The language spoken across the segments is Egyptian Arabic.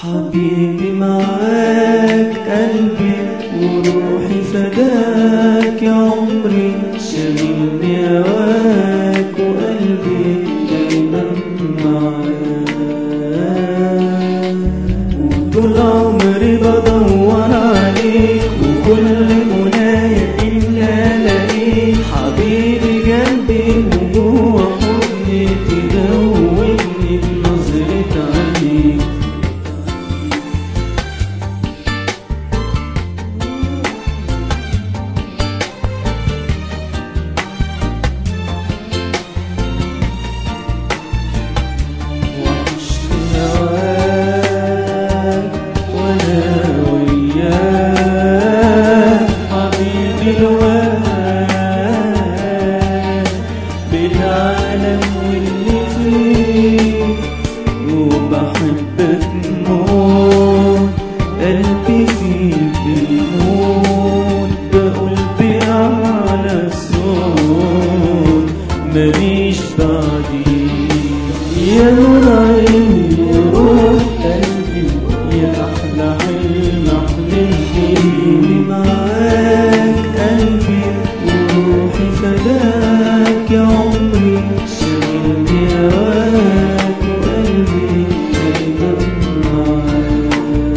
حبيبي معاك قلبي وروحي فداك يا عمري شاغلني هواك وقلبي دايما معاك وطول عمري بدور عليك وكل منايا إلا ألاقيك حبيبي جنبي وجوه حضني تدوبني بنظرة عينيك وحشني هواك وانا وياك حبيبي الواد بالعالم واللي فيه وبحبك موت قلبي فيك بيموت بقول بأعلى صوت ماليش بعديك يا نور عيني يا روح قلبي يا أحلى حلم حلمت بيه معاك قلبي وروحي فداك يا عمري شاغلني هواك وقلبي دايما معاك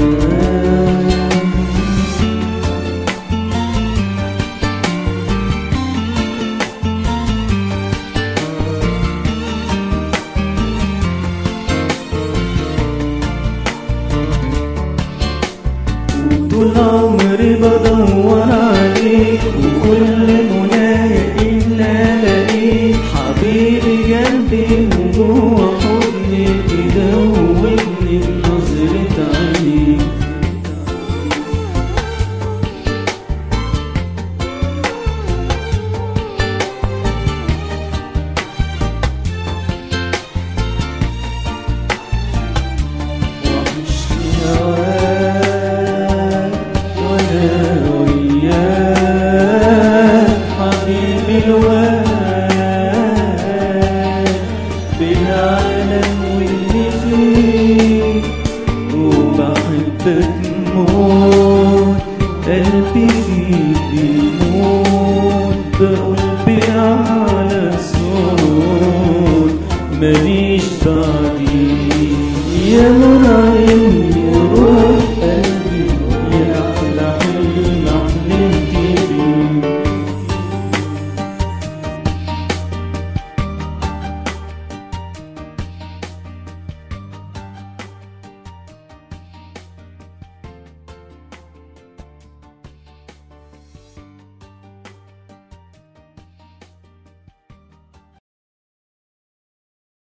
طول عمري بدور عليك وكل منايا إلا ألاقيك حبيبي جنبي وجوه حضني تدوبني بنظرة عينيك وحشني هواك وانا وياك حبيبي الواد بالعالم واللي فيه وبحبك موت قلبي فيك بيموت بقول بأعلى صوت ماليش بعد